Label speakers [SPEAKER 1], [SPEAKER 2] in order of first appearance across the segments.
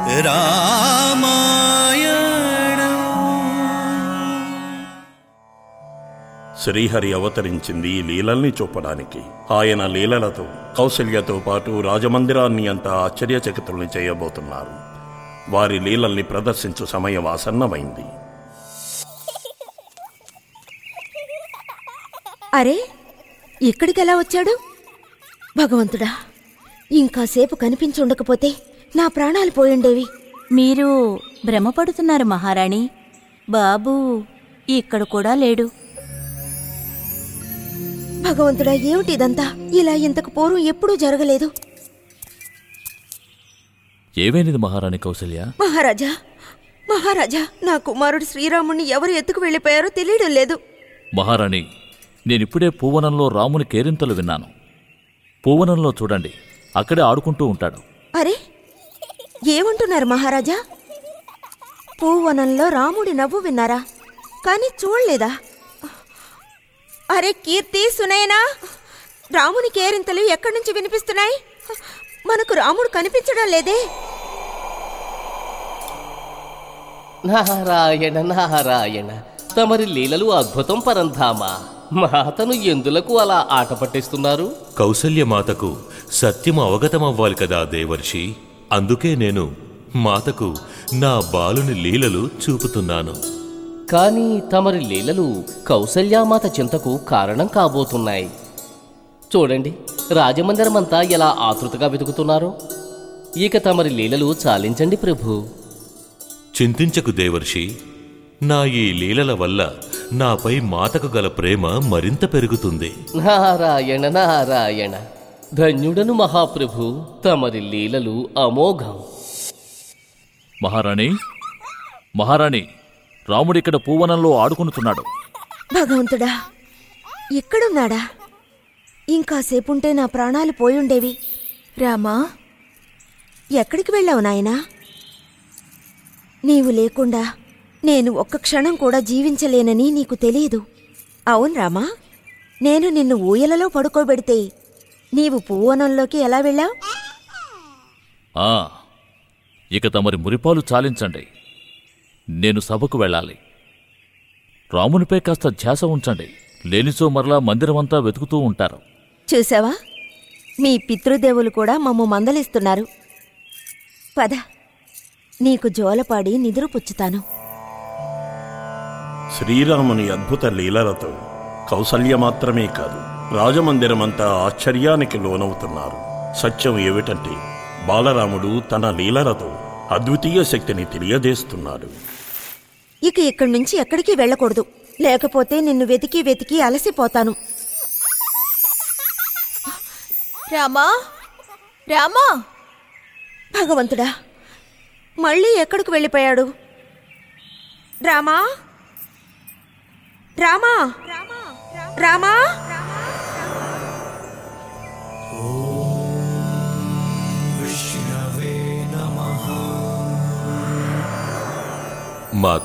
[SPEAKER 1] శ్రీహరి అవతరించింది ఈ లీలల్ని చూపడానికి ఆయన లీలలతో కౌశల్యతో పాటు రాజమందిరాన్ని అంతా ఆశ్చర్యచకితుల్ని చేయబోతున్నారు వారి లీలల్ని ప్రదర్శించు సమయం ఆసన్నమైంది
[SPEAKER 2] అరే ఇక్కడికెలా వచ్చాడు భగవంతుడా ఇంకాసేపు కనిపించుండకపోతే నా ప్రాణాలు పోయిండేవి
[SPEAKER 3] మీరు భ్రమపడుతున్నారు మహారాణి బాబు ఇక్కడ కూడా లేడు
[SPEAKER 2] భగవంతుడా ఏమిటి ఇదంతా ఇలా ఇంతకు పూర్వం ఎప్పుడూ జరగలేదు
[SPEAKER 4] ఏమైనది మహారాణి కౌసల్య
[SPEAKER 2] మహారాజా మహారాజా నా కుమారుడు శ్రీరాముణ్ణి ఎవరు ఎత్తుకు వెళ్ళిపోయారో తెలియడం లేదు
[SPEAKER 4] మహారాణి నేనిప్పుడే పూవనంలో రాముని కేరింతలు విన్నాను పూవనంలో చూడండి అక్కడే ఆడుకుంటూ ఉంటాడు
[SPEAKER 2] అరే ఏమంటున్నారు మహారాజా పూవనంలో రాముడి నవ్వు విన్నారా కానీ చూడలేదా అరే కీర్తి సునయనా రాముని కేరింతలు ఎక్కడి నుంచి వినిపిస్తున్నాయి మనకు రాముడు కనిపించడం లేదే
[SPEAKER 5] నారాయణ నారాయణ తమరి లీలలు అద్భుతం పరంధామ మాతను ఎందులకు అలా ఆట పట్టిస్తున్నారు
[SPEAKER 6] కౌసల్యమాతకు సత్యము అవగతమవ్వాలి కదా దేవర్షి అందుకే నేను మాతకు నా బాలుని లీలలు చూపుతున్నాను
[SPEAKER 5] కానీ తమరి లీలలు కౌసల్యామాత చింతకు కారణం కాబోతున్నాయి చూడండి రాజమందిరమంతా ఎలా ఆతృతగా వెతుకుతున్నారో ఇక తమరి లీలలు చాలించండి ప్రభు
[SPEAKER 6] చింతించకు దేవర్షి నా ఈ లీలల వల్ల నాపై మాతకు గల ప్రేమ మరింత పెరుగుతుంది
[SPEAKER 5] నారాయణ నారాయణ ధన్యుడను మహాప్రభు తమరి లీలలు అమోఘం
[SPEAKER 4] మహారాణి మహారాణి రాముడిక్కడ పూవనంలో ఆడుకుంటున్నాడు
[SPEAKER 2] భగవంతుడా ఇక్కడున్నాడా ఇంకాసేపుంటే నా ప్రాణాలు పోయుండేవి రామా ఎక్కడికి వెళ్ళావు నాయనా నీవు లేకుండా నేను ఒక్క క్షణం కూడా జీవించలేనని నీకు తెలియదు అవును రామా నేను నిన్ను ఊయలలో పడుకోబెడితే నీవు పూవనంలోకి ఎలా వెళ్ళావు
[SPEAKER 4] ఆ ఇక తమరి మురిపాలు చాలించండి నేను సభకు వెళ్ళాలి రామునిపై కాస్త ధ్యాస ఉంచండి లేనిచో మరలా మందిరమంతా వెతుకుతూ ఉంటారు
[SPEAKER 2] చూసావా మీ పితృదేవులు కూడా మమ్ము మందలిస్తున్నారు పద నీకు జోలపాడి నిదురు పుచ్చుతాను
[SPEAKER 1] శ్రీరాముని అద్భుత లీలలతో కౌసల్య మాత్రమే కాదు రాజమందిరమంతా ఆశ్చర్యానికి లోనవుతున్నారు సత్యం ఏమిటంటే బాలరాముడు తన లీలలతో అద్వితీయ శక్తిని తెలియజేస్తున్నాడు
[SPEAKER 2] ఇక ఇక్కడి నుంచి ఎక్కడికి వెళ్ళకూడదు లేకపోతే నిన్ను వెతికి వెతికి అలసిపోతాను
[SPEAKER 7] రామా రామా
[SPEAKER 2] భగవంతుడా మళ్ళీ ఎక్కడికి వెళ్ళిపోయాడు రామా రామా రామా
[SPEAKER 6] మాత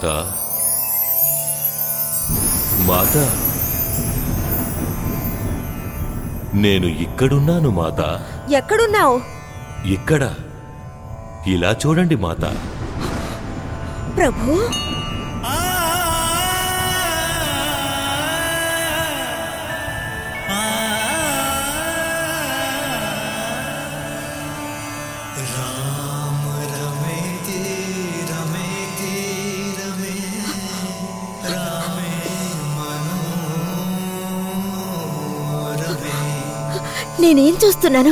[SPEAKER 6] మాత నేను ఇక్కడున్నాను మాత
[SPEAKER 2] ఎక్కడున్నావు
[SPEAKER 6] ఇక్కడ ఇలా చూడండి మాత
[SPEAKER 2] ప్రభు నేనేం చూస్తున్నాను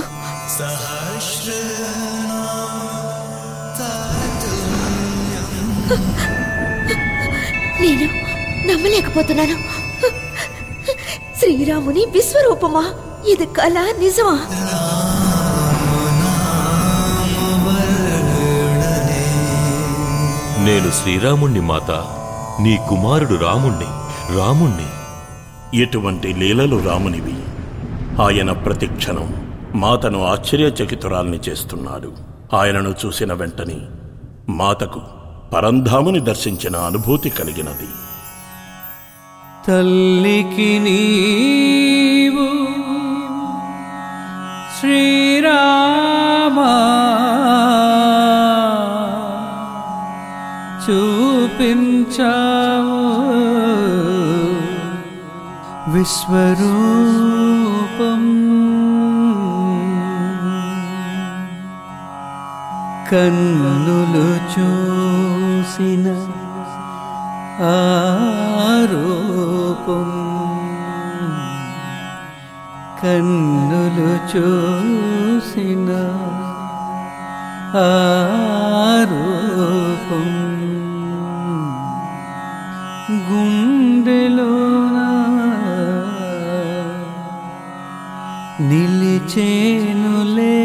[SPEAKER 2] నేను నమ్మలేకపోతున్నాను శ్రీరాముని విశ్వరూపమా ఇది కళ నిజమా
[SPEAKER 6] నేను శ్రీరాముణ్ణి మాత నీ కుమారుడు రాముణ్ణి రాముణ్ణి
[SPEAKER 1] ఎటువంటి లీలలు రామునివి ఆయన ప్రతిక్షణం మాతను ఆశ్చర్యచకితురాల్ని చేస్తున్నాడు ఆయనను చూసిన వెంటనే మాతకు పరంధాముని దర్శించిన అనుభూతి కలిగినది
[SPEAKER 8] తల్లికి నీవు శ్రీరామా చూపించావు విశ్వరూపం కన్నులు చూసిన ఆరూపం కన్నులు చూసిన ఆరూపం గుండెలోన నిలిచేనులే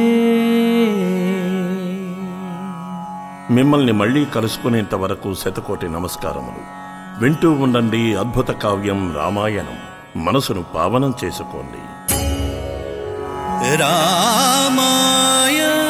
[SPEAKER 1] మిమ్మల్ని మళ్ళీ కలుసుకునేంత వరకు శతకోటి నమస్కారములు వింటూ ఉండండి అద్భుత కావ్యం రామాయణం మనసును పావనం చేసుకోండి
[SPEAKER 8] రామాయణ